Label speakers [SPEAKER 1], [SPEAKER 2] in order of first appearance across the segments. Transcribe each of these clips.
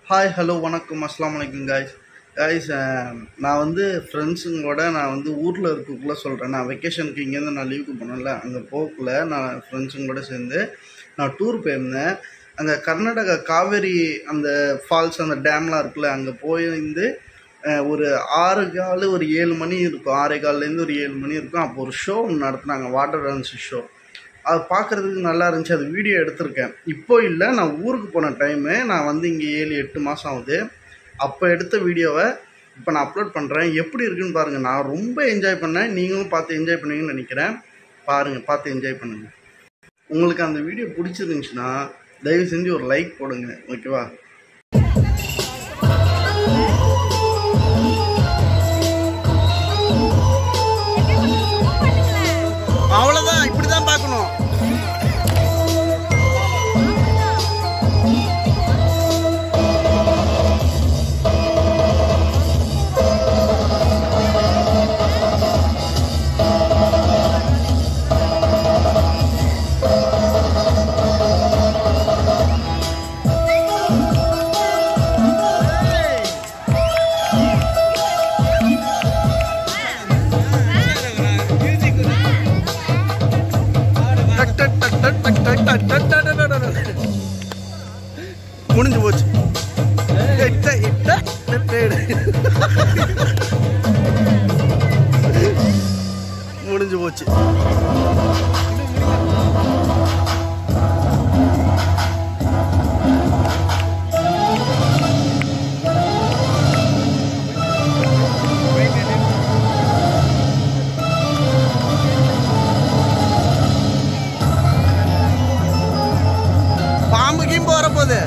[SPEAKER 1] Hi hello வணக்கம் அஸ்லாம் வலைக்கம் காய்ஸ் காய்ஸ் நான் வந்து ஃப்ரெண்ட்ஸுங்களோட நான் வந்து ஊரில் இருக்கக்குள்ளே சொல்கிறேன் நான் வெக்கேஷனுக்கு இங்கேருந்து நான் லீவுக்கு போனேன்ல அங்கே போகக்குள்ள நான் ஃப்ரெண்ட்ஸுங்களோட சேர்ந்து நான் டூர் போயிருந்தேன் அங்கே கர்நாடகா காவேரி அந்த ஃபால்ஸ் அந்த டேம்லாம் இருக்குல்ல அங்கே போயிருந்து அஹ், ஒரு ஆறு கால் ஒரு ஏழு மணி இருக்கும் ஆறே கால்லேருந்து ஒரு ஏழு மணி இருக்கும் அப்போ ஒரு ஷோ ஒன்று நடத்துனாங்க வாட்டர் டான்ஸ் ஷோ அது பார்க்குறதுக்கு நல்லா இருந்துச்சு அது வீடியோ எடுத்திருக்கேன் இப்போ இல்லை நான் ஊருக்கு போன டைமு நான் வந்து இங்கே ஏழு எட்டு மாதம் ஆகுது அப்போ எடுத்த வீடியோவை இப்போ நான் அப்லோட் பண்ணுறேன் எப்படி இருக்குன்னு பாருங்கள் நான் ரொம்ப என்ஜாய் பண்ணேன் நீங்களும் பார்த்து என்ஜாய் பண்ணுவீங்கன்னு நினைக்கிறேன் பாருங்கள் பார்த்து என்ஜாய் பண்ணுங்கள் உங்களுக்கு அந்த வீடியோ பிடிச்சிருந்துச்சுன்னா தயவு செஞ்சு ஒரு லைக் போடுங்க ஓகேவா அவ்வளோதான் இப்படி தான் பார்க்கணும் டக் டக் டக் டக் டக் டக் டக் டக் டக் டக் டக் டக். முடிஞ்சு போச்சு எட்ட, எட்ட, எட்ட, எட்ட. முடிஞ்சு போச்சு பாம்புக்கும் போற போது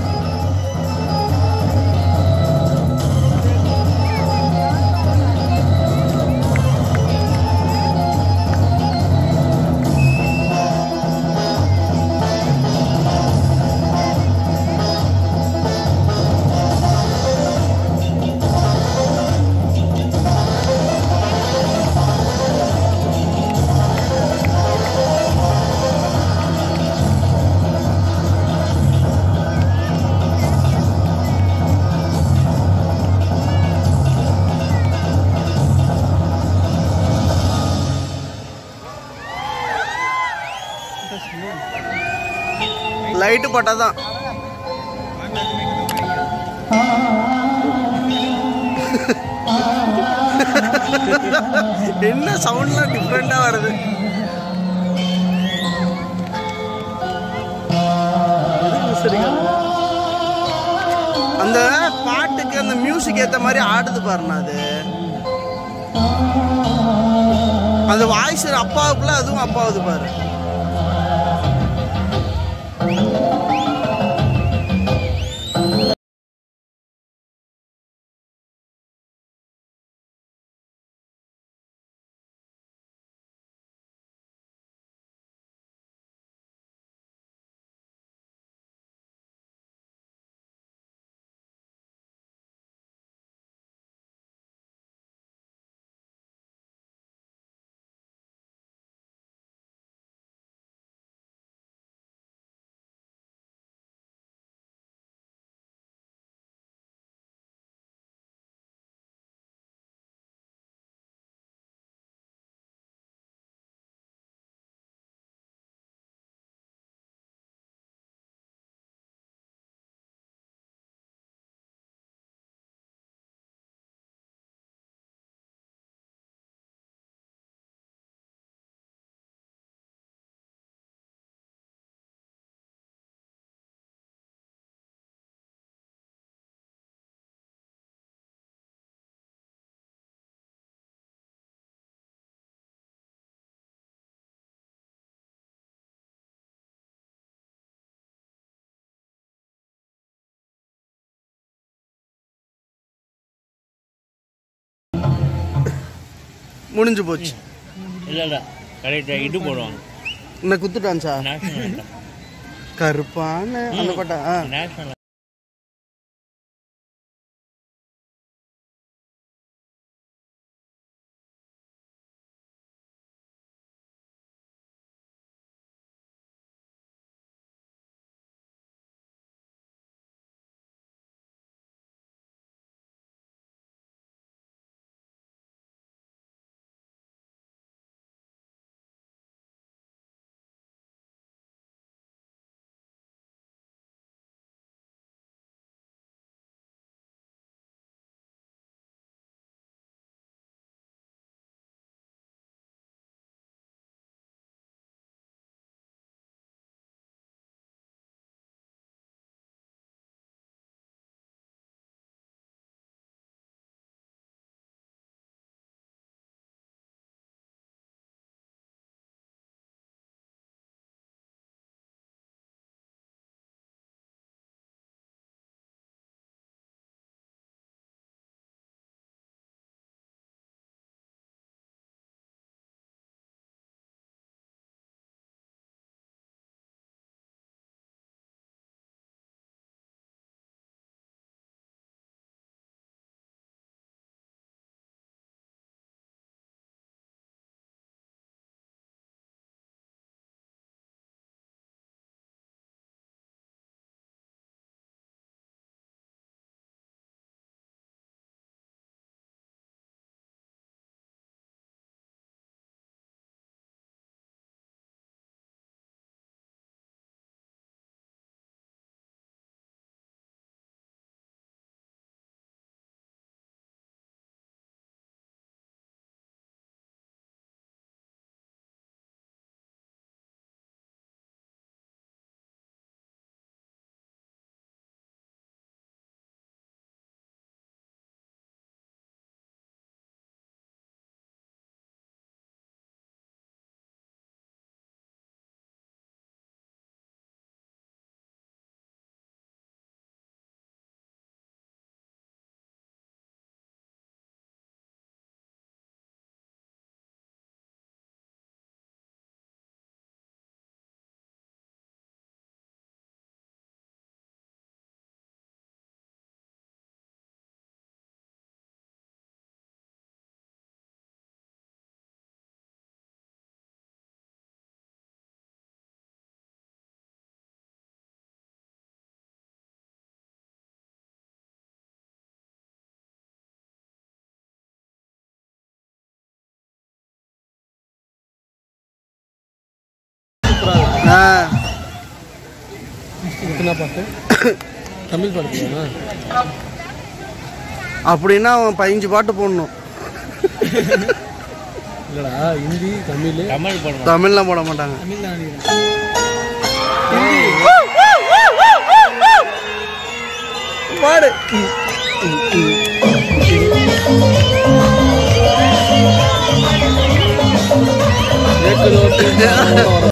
[SPEAKER 1] லைட்டு போட்டாதான் என்ன சவுண்ட்லாம் டிஃப்ரெண்டா வருது அந்த பாட்டுக்கு அந்த மியூசிக் ஏத்த மாதிரி ஆடுது பாருண்ணா அது அந்த வாய்ஸ் அப்பாவுக்குள்ள அதுவும் அப்பாவுது பாரு முடிஞ்சு போச்சு
[SPEAKER 2] இல்லை இல்லை கரெக்டாக இது போடுவாங்க
[SPEAKER 1] என்ன குத்து டான்ஸா
[SPEAKER 2] நேஷனல்
[SPEAKER 1] கருப்பான அந்த பாட்டா ஆ
[SPEAKER 2] நேஷனல்
[SPEAKER 3] பாட்டுனா பாட்டு தமிழ் பாட்டு போடுவானா
[SPEAKER 1] அப்படின்னா அவன் பதினஞ்சு பாட்டு போடணும்
[SPEAKER 3] இல்லைடா ஹிந்தி தமிழ்
[SPEAKER 2] தமிழ் படம்
[SPEAKER 1] தமிழ்லாம் போட மாட்டாங்க
[SPEAKER 3] தமிழ் தான் நினைக்கிறேன் ஹிந்தி
[SPEAKER 1] பாடு
[SPEAKER 3] ஏக்கு நோட்டு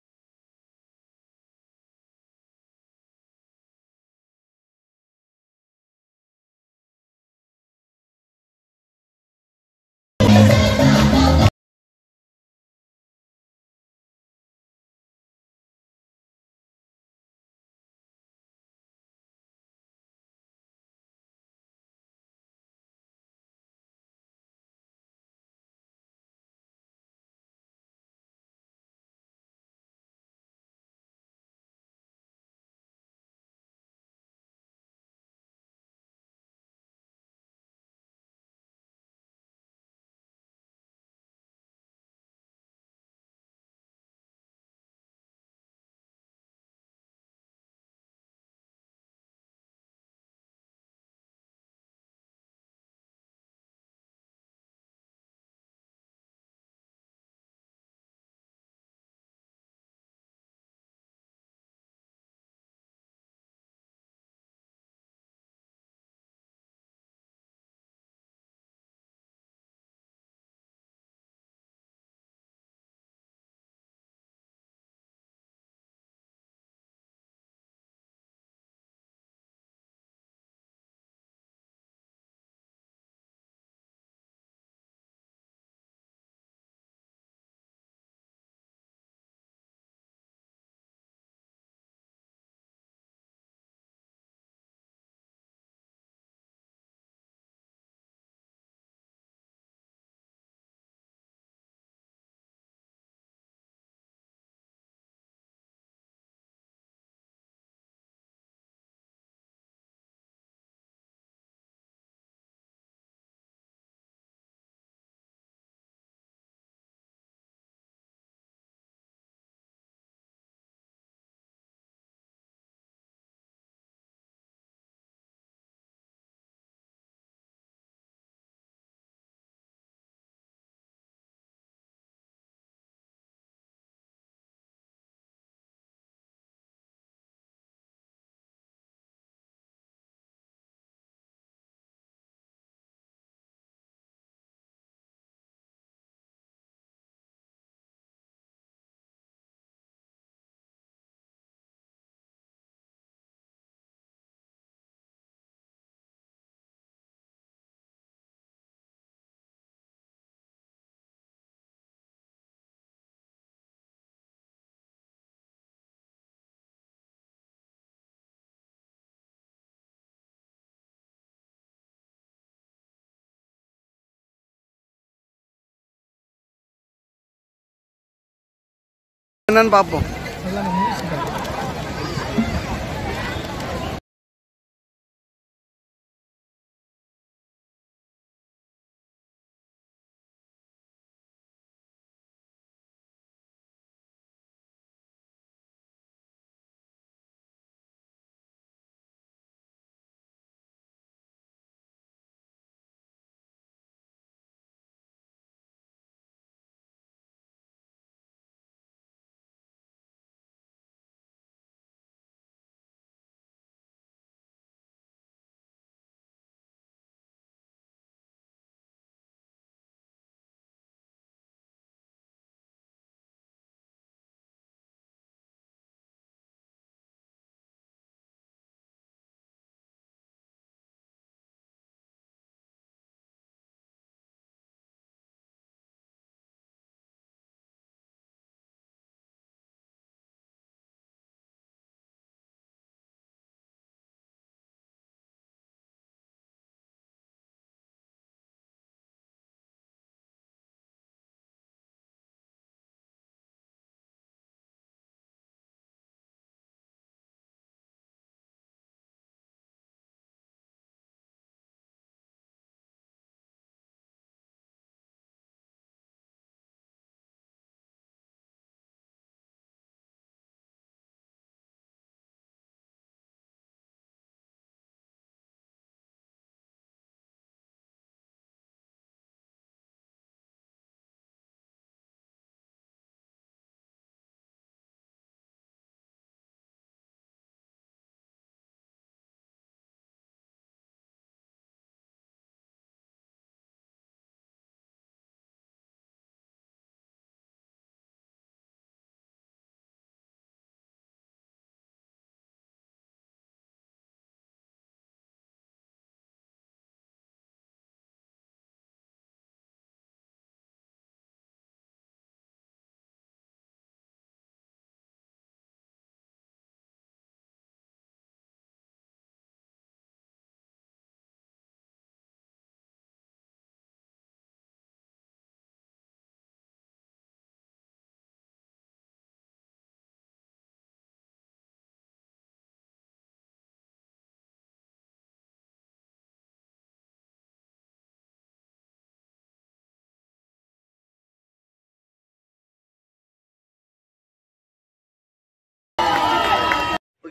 [SPEAKER 1] என்னன்னு பார்ப்போம்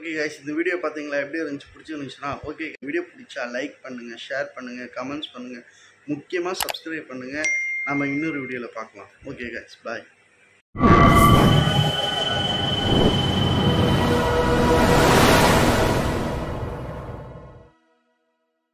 [SPEAKER 1] ஓகே கைஸ் இந்த வீடியோ பார்த்தீங்களா எப்படி இருந்துச்சு பிடிச்சிருந்துச்சுன்னா ஓகே வீடியோ பிடிச்சா லைக் பண்ணுங்கள் ஷேர் பண்ணுங்கள் கமெண்ட்ஸ் பண்ணுங்கள் முக்கியமாக சப்ஸ்கிரைப் பண்ணுங்கள் நம்ம இன்னொரு வீடியோவில் பார்க்கலாம் ஓகே கைஸ் பாய்